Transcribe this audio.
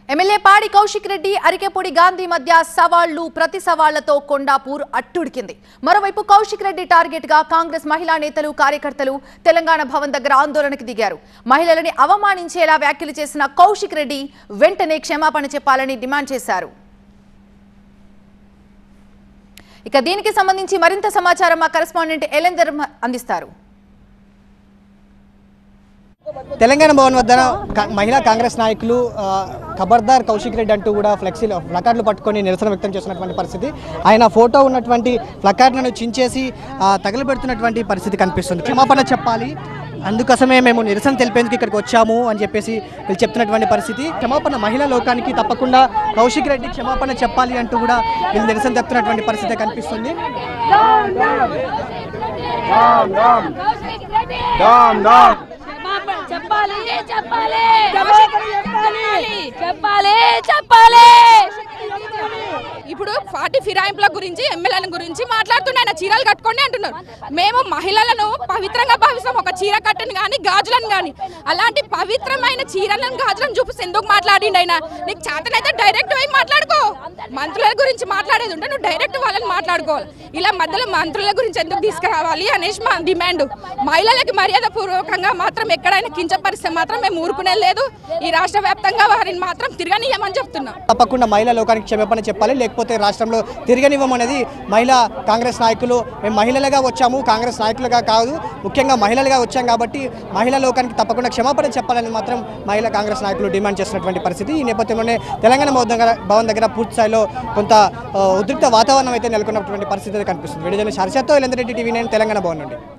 MLA పాడి కౌశిక్ రెడ్డి అరికెపొడి గాంధీ మధ్య సవాళ్లు ప్రతి సవాళ్లతో కొండాపూర్ అట్టుడికింది మరోవైపు కౌశిక్ రెడ్డి టార్గెట్ గా కాంగ్రెస్ మహిళా నేతలు కార్యకర్తలు తెలంగాణ భవన్ దగ్గర ఆందోళనకు దిగారు మహిళలని అవమానించేలా వ్యాఖ్యలు చేసిన కౌశిక్ రెడ్డి వెంటనే క్షమాపణ చెప్పాలని డిమాండ్ చేశారు ఇక దీనికి సంబంధించి మరింత సమాచారం మా కరెస్పాండెంట్ ఎలెందర్ అందిస్తారు తెలంగాణ భవన్ వద్ద కా- మహిళా కాంగ్రెస్ నాయకులు ఆ, ఖబర్దార్ కౌశిక్ రెడ్డి అంటూ కూడా ఫ్లెక్సీలు ప్లకార్డులు పట్టుకొని నిరసన వ్యక్తం చేస్తున్నటువంటి పరిస్థితి ఆయన ఫోటో ఉన్నటువంటి ప్లకార్డులను చించేసి ఆ, తగలబెడుతున్నటువంటి పరిస్థితి కనిపిస్తుంది క్షమాపణ చెప్పాలి అందుకోసమే మేము నిరసన తెలిపేందుకు ఇక్కడికి వచ్చాము అని చెప్పేసి వీళ్ళు చెప్తున్నటువంటి పరిస్థితి క్షమాపణ మహిళా లోకానికి తప్పకుండా కౌశిక్ రెడ్డి క్షమాపణ చెప్పాలి అంటూ కూడా వీళ్ళు నిరసన చెప్తున్నటువంటి పరిస్థితి కనిపిస్తుంది చెప్పాలి చెప్పాలి చెప్పాలి చెప్పాలి చెప్పాలి ఇప్పుడు పార్టీ ఫిరాయింపుల గురించి ఎమ్మెల్యేల గురించి మాట్లాడుతుండే ఆయన చీరలు కట్టుకోండి అంటున్నారు మేము మహిళలను పవిత్రంగా భావిస్తాం ఒక చీర కట్టను కానీ గాజులను కానీ అలాంటి పవిత్రమైన చీరలను గాజులను చూపిస్తే ఎందుకు మాట్లాడిండు ఆయన నీకు చేతనైతే డైరెక్ట్ పోయి మాట్లాడుకో మంత్రుల గురించి మాట్లాడేది ఉంటే నువ్వు డైరెక్ట్ వాళ్ళని మాట్లాడుకోవాలి ఇలా మధ్యలో మంత్రుల గురించి ఎందుకు తీసుకురావాలి అనేసి మా డిమాండ్ మహిళలకి మర్యాద పూర్వకంగా మాత్రం ఎక్కడైనా కించపరిస్తే మాత్రం మేము ఊరుకునే లేదు ఈ రాష్ట్ర వ్యాప్తంగా వారిని మాత్రం తిరగనీయమని చెప్తున్నాం తప్పకుండా మహిళా లోకానికి క్షమాపణ చెప్పాలి లేకపోతే రాష్ట్రంలో తిరగనివ్వమనేది మహిళా కాంగ్రెస్ నాయకులు మేము మహిళలుగా వచ్చాము కాంగ్రెస్ నాయకులుగా కాదు ముఖ్యంగా మహిళలుగా వచ్చాం కాబట్టి మహిళా లోకానికి తప్పకుండా క్షమాపణ చెప్పాలని మాత్రం మహిళా కాంగ్రెస్ నాయకులు డిమాండ్ చేస్తున్నటువంటి పరిస్థితి ఈ నేపథ్యంలోనే తెలంగాణ భవన్ దగ్గర భవన్ దగ్గర పూర్తి స్థాయిలో కొంత ఆ, ఉద్రిక్త వాతావరణం అయితే నెలకొన్నటువంటి పరిస్థితి అయితే కనిపిస్తుంది విడుదల హర్షత్తో రెడ్డి టీవీ నేను తెలంగాణ భవన్ నుండి